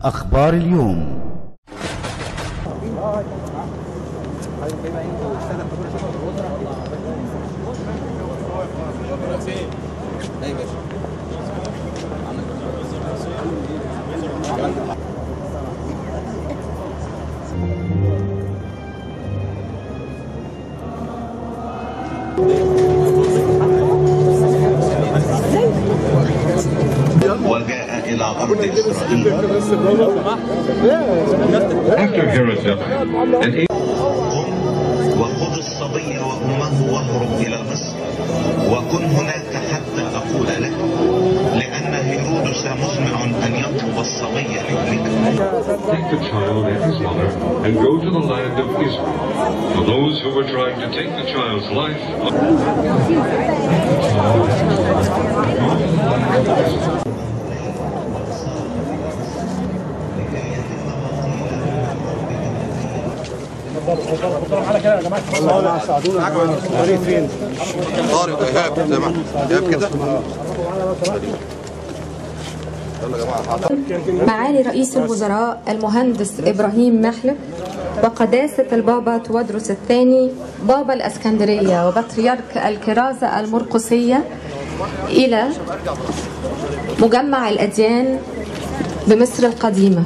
أخبار اليوم وجاء إلى أرض إسرائيل After Herod's death, an قم وخذ الصبي وأمه واهرب إلى مصر وكن هناك حتى أقول لك لأن هيرودس مزمع أن يطلب الصبي ليهلكه take the child and his mother and go to the land of Israel. For those who were trying to take the child's life, طارق ايهاب زي ما ايهاب كده يلا يا جماعه حاضر معالي رئيس الوزراء المهندس إبراهيم محلب وقداسة البابا تودرس الثاني بابا الأسكندرية وبطريرك الكرازة المرقسية إلى مجمع الأديان بمصر القديمة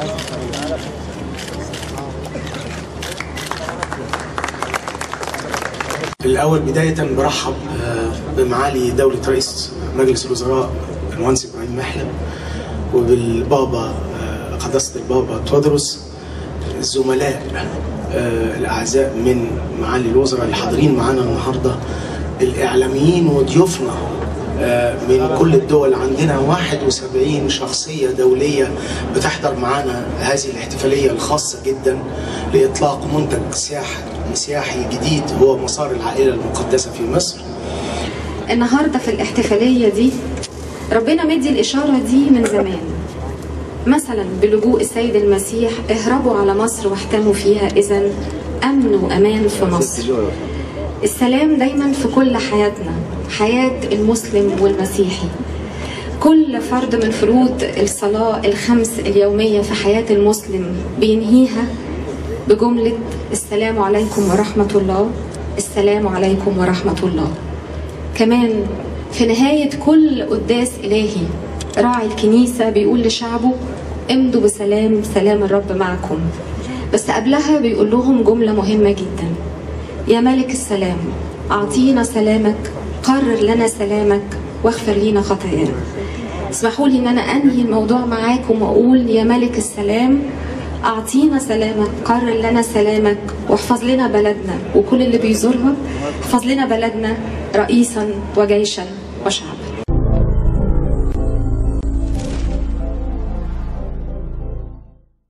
الأول بداية برحب آه، بمعالي دولة رئيس مجلس الوزراء المهندس إبراهيم محلب وبالبابا آه، قداسة البابا تودرس الزملاء آه، الأعزاء من معالي الوزراء اللي حاضرين معانا النهاردة الإعلاميين وضيوفنا آه، من كل الدول عندنا 71 شخصية دولية بتحضر معانا هذه الاحتفالية الخاصة جدا لإطلاق منتج سياحي سياحي جديد هو مسار العائلة المقدسة في مصر النهاردة في الاحتفالية دي ربنا مدي الإشارة دي من زمان مثلا بلجوء السيد المسيح اهربوا على مصر واحتموا فيها إذا أمن وأمان في مصر السلام دايما في كل حياتنا حياة المسلم والمسيحي كل فرد من فروض الصلاة الخمس اليومية في حياة المسلم بينهيها بجملة السلام عليكم ورحمة الله السلام عليكم ورحمة الله كمان في نهاية كل قداس إلهي راعي الكنيسة بيقول لشعبه امضوا بسلام سلام الرب معكم بس قبلها بيقول لهم جملة مهمة جدا يا ملك السلام أعطينا سلامك قرر لنا سلامك واغفر لينا خطايانا اسمحوا لي ان انا انهي الموضوع معاكم واقول يا ملك السلام اعطينا سلامك قرر لنا سلامك واحفظ لنا بلدنا وكل اللي بيزورها احفظ لنا بلدنا رئيسا وجيشا وشعبا